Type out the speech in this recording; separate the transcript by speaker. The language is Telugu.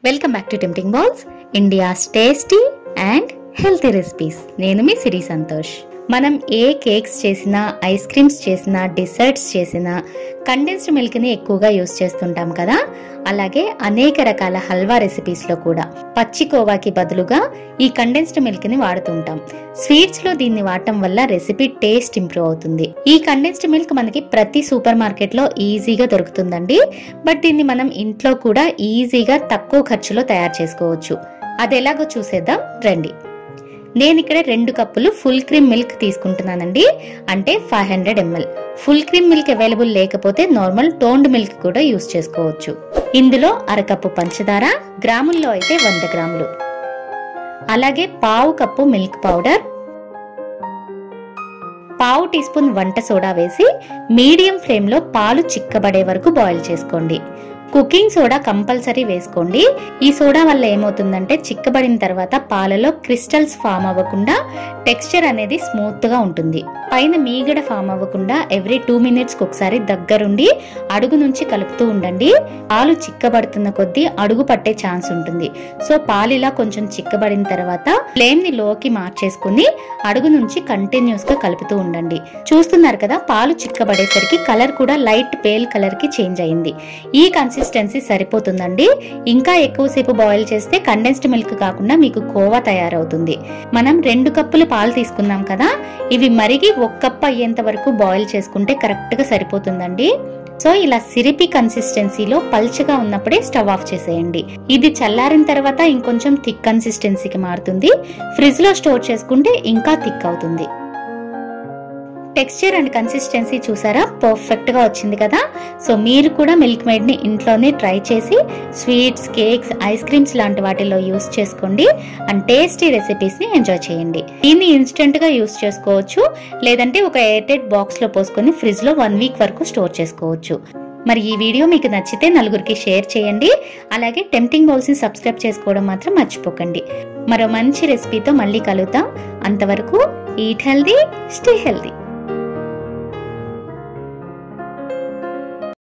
Speaker 1: welcome back to tempting balls India's tasty and healthy recipes నేను మీ సిరి సంతోష్ మనం ఏ కేక్స్ చేసినా ఐస్ క్రీమ్స్ చేసినా డిసర్ట్స్ చేసినా కండెన్స్డ్ మిల్క్ని ఎక్కువగా యూస్ చేస్తుంటాం కదా అలాగే అనేక రకాల హల్వా రెసిపీస్లో కూడా పచ్చి కోవాకి బదులుగా ఈ కండెన్స్డ్ మిల్క్ని వాడుతుంటాం స్వీట్స్లో దీన్ని వాడటం వల్ల రెసిపీ టేస్ట్ ఇంప్రూవ్ అవుతుంది ఈ కండెన్స్డ్ మిల్క్ మనకి ప్రతి సూపర్ మార్కెట్లో ఈజీగా దొరుకుతుందండి బట్ దీన్ని మనం ఇంట్లో కూడా ఈజీగా తక్కువ ఖర్చులో తయారు చేసుకోవచ్చు అది ఎలాగో చూసేద్దాం రండి నేను ఇక్కడ రెండు కప్పులు ఫుల్ క్రీమ్ మిల్క్ తీసుకుంటున్నానండి అంటే five hundred ML full cream milk available లేకపోతే నార్మల్ టోన్డ్ మిల్క్ కూడా యూస్ చేసుకోవచ్చు ఇందులో అరకప్పు పంచదార గ్రాముల్లో అయితే వంద గ్రాములు అలాగే పావు కప్పు మిల్క్ పౌడర్ పావు టీ స్పూన్ వంట సోడా వేసి మీడియం ఫ్లేమ్లో పాలు చిక్కబడే వరకు బాయిల్ చేసుకోండి కుకింగ్ సోడా కంపల్సరీ వేసుకోండి ఈ సోడా వల్ల ఏమవుతుందంటే చిక్కబడిన తర్వాత పాలలో క్రిస్టల్స్ ఫామ్ అవ్వకుండా టెక్స్చర్ అనేది స్మూత్ గా ఉంటుంది పైన మీగడ ఫామ్ అవ్వకుండా ఎవ్రీ టూ మినిట్స్ ఒకసారి దగ్గరుండి అడుగు నుంచి కలుపుతూ ఉండండి పాలు చిక్కబడుతున్న కొద్దీ అడుగు పట్టే ఛాన్స్ ఉంటుంది సో పాలు ఇలా కొంచెం చిక్కబడిన తర్వాత ఫ్లేమ్ ని లోకి మార్చేసుకుని అడుగు నుంచి కంటిన్యూస్ గా కలుపుతూ ఉండండి చూస్తున్నారు కదా పాలు చిక్కబడేసరికి కలర్ కూడా లైట్ పేల్ కలర్ కి చేంజ్ అయింది ఈ కన్సిస్టెన్సీ సరిపోతుందండి ఇంకా ఎక్కువసేపు బాయిల్ చేస్తే కండెన్స్డ్ మిల్క్ కాకుండా మీకు కోవా తయారవుతుంది మనం రెండు కప్పులు పాలు తీసుకున్నాం కదా ఇవి మరిగి ఒక కప్ అయ్యేంత వరకు బాయిల్ చేసుకుంటే కరెక్ట్ గా సరిపోతుందండి సో ఇలా సిరిపి కన్సిస్టెన్సీలో పల్చగా ఉన్నప్పుడే స్టవ్ ఆఫ్ చేసేయండి ఇది చల్లారిన తర్వాత ఇంకొంచెం థిక్ కన్సిస్టెన్సీకి మారుతుంది ఫ్రిడ్జ్ లో స్టోర్ చేసుకుంటే ఇంకా థిక్ అవుతుంది టెక్స్చర్ అండ్ కన్సిస్టెన్సీ చూసారా పర్ఫెక్ట్ గా వచ్చింది కదా సో మీరు కూడా మిల్క్ మేడ్ ని ఇంట్లోనే ట్రై చేసి స్వీట్స్ కేక్స్ ఐస్ క్రీమ్స్ లాంటి వాటిలో యూస్ చేసుకోండి అండ్ టేస్టీ రెసిపీస్ ని ఎంజాయ్ చేయండి దీన్ని ఇన్స్టెంట్ గా యూస్ చేసుకోవచ్చు లేదంటే ఒక ఎయిర్టెడ్ బాక్స్ లో పోసుకొని ఫ్రిడ్జ్ లో వన్ వీక్ వరకు స్టోర్ చేసుకోవచ్చు మరి ఈ వీడియో మీకు నచ్చితే నలుగురికి షేర్ చేయండి అలాగే టెంప్టింగ్ బౌల్స్ ని సబ్స్క్రైబ్ చేసుకోవడం మాత్రం మర్చిపోకండి మరో మంచి రెసిపీతో మళ్ళీ కలుద్దాం అంతవరకు ఈట్ హెల్దీ స్టే హెల్దీ